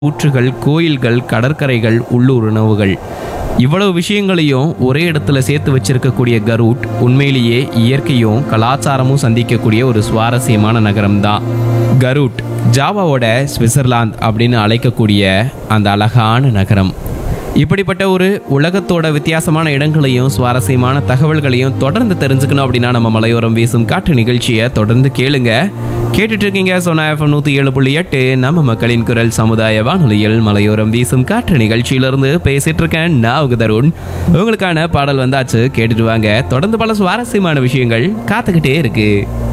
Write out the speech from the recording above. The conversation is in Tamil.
ஊற்றுகள் கோயில்கள் கடற்கரைகள் உள்ளூர் உணவுகள் இவ்வளவு விஷயங்களையும் ஒரே இடத்துல சேர்த்து வச்சிருக்கக்கூடிய கரூட் உண்மையிலேயே இயற்கையும் கலாச்சாரமும் சந்திக்கக்கூடிய ஒரு சுவாரஸ்யமான நகரம்தான் கரூட் ஜாவாவோட சுவிட்சர்லாந்து அப்படின்னு அழைக்கக்கூடிய அந்த அழகான நகரம் இப்படிப்பட்ட ஒரு உலகத்தோட வித்தியாசமான இடங்களையும் சுவாரஸ்யமான தகவல்களையும் தொடர்ந்து தெரிஞ்சுக்கணும் அப்படின்னா நம்ம மலையோரம் வீசும் காற்று நிகழ்ச்சியை தொடர்ந்து கேளுங்க கேட்டுட்டு இருக்கீங்க சொன்ன எஃப்எம் நூற்றி ஏழு புள்ளி எட்டு நம்ம மக்களின் குரல் சமுதாய வானொலியில் மலையோரம் வீசும் காற்று நிகழ்ச்சியிலிருந்து பேசிட்டு இருக்கேன் நான் உங்க தருண் உங்களுக்கான பாடல் வந்தாச்சு கேட்டுட்டு வாங்க தொடர்ந்து பல சுவாரஸ்யமான விஷயங்கள் காத்துக்கிட்டே இருக்கு